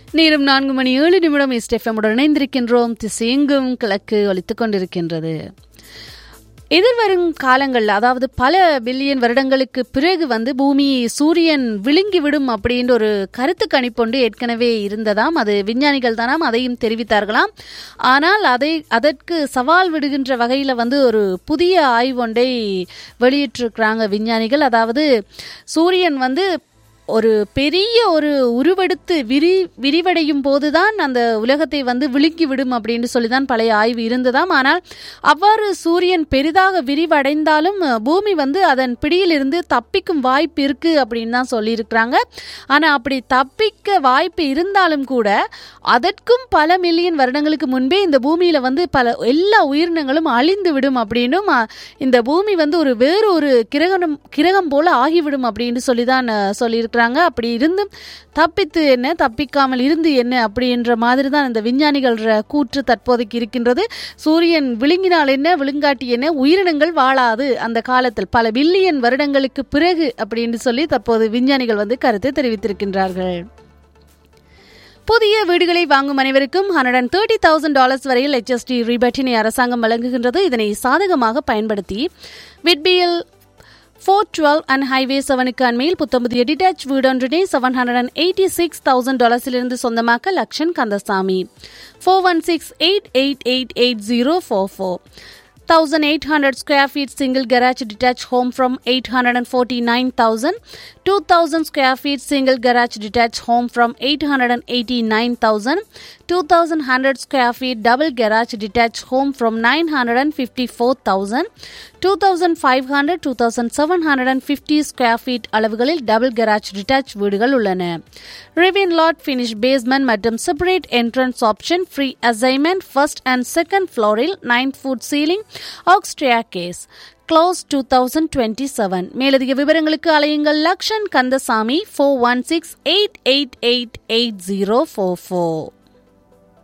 நேரம் நான்கு மணி ஏழு நிமிடம் இஸ்டெஃபமுடன் இணைந்திருக்கின்றோம் திசையெங்கும் கிழக்கு ஒலித்துக் கொண்டிருக்கின்றது எதிர்வரும் காலங்களில் அதாவது பல பில்லியன் வருடங்களுக்கு பிறகு வந்து பூமி சூரியன் விழுங்கிவிடும் அப்படின்ற ஒரு கருத்து கணிப்பொண்டு ஏற்கனவே இருந்ததாம் அது விஞ்ஞானிகள் தானாம் அதையும் தெரிவித்தார்களாம் ஆனால் அதை அதற்கு சவால் விடுகின்ற வகையில் வந்து ஒரு புதிய ஆய்வொன்றை வெளியிட்டிருக்கிறாங்க விஞ்ஞானிகள் அதாவது சூரியன் வந்து ஒரு பெரிய ஒரு உருவெடுத்து விரி விரிவடையும் போதுதான் அந்த உலகத்தை வந்து விழுங்கி விடும் அப்படின்னு சொல்லிதான் பழைய ஆய்வு இருந்ததாம் ஆனால் அவ்வாறு சூரியன் பெரிதாக விரிவடைந்தாலும் பூமி வந்து அதன் பிடியிலிருந்து தப்பிக்கும் வாய்ப்பு இருக்கு அப்படின்னு தான் சொல்லியிருக்கிறாங்க ஆனால் அப்படி தப்பிக்க வாய்ப்பு இருந்தாலும் கூட அதற்கும் பல மில்லியன் வருடங்களுக்கு முன்பே இந்த பூமியில வந்து பல எல்லா உயிரினங்களும் அழிந்து விடும் அப்படின்னும் இந்த பூமி வந்து ஒரு வேறு ஒரு கிரகணம் கிரகம் போல ஆகிவிடும் அப்படின்னு சொல்லி தான் சொல்லியிருக்கிறாங்க இருக்கிறாங்க அப்படி இருந்தும் தப்பித்து என்ன தப்பிக்காமல் இருந்து என்ன அப்படின்ற மாதிரி தான் இந்த விஞ்ஞானிகள் கூற்று தற்போதைக்கு இருக்கின்றது சூரியன் விழுங்கினால் என்ன விழுங்காட்டி என்ன உயிரினங்கள் வாழாது அந்த காலத்தில் பல பில்லியன் வருடங்களுக்கு பிறகு அப்படின்னு சொல்லி தற்போது விஞ்ஞானிகள் வந்து கருத்து தெரிவித்திருக்கின்றார்கள் புதிய வீடுகளை வாங்கும் அனைவருக்கும் hundred and thirty thousand dollars வரையில் ஹெச்எஸ்டி ரீபேட்டினை அரசாங்கம் வழங்குகின்றது இதனை சாதகமாக பயன்படுத்தி விட்பிஎல் ஃபோர் டுவெல் அண்ட் ஹைவே செவனுக்கு அண்மையில் புத்தம்புதிய டிட்டாச் வீடொன்றினை seven hundred and eighty six thousand டாலர்ஸிலிருந்து சொந்தமாக்க Lakshan Kandasamy four one six eight eight eight eight zero four four 1800 square feet single garage detached home from 849,000 2000 square feet single garage detached home from 889,000 2100 square feet double garage detached home from 954,000 2500 2750 square feet அளவுகளில் double garage detach வீடுகள் உள்ளன ravine lot finish basement மற்றும் separate entrance option free assignment first and second ஃப்ளோரில் nine foot ceiling ஆக்ஸ்ட்ரியா கேஸ் close two thousand twenty seven மேலதிக விவரங்களுக்கு அலையுங்கள் Lakshan Kandasamy four one six eight eight eight eight zero four four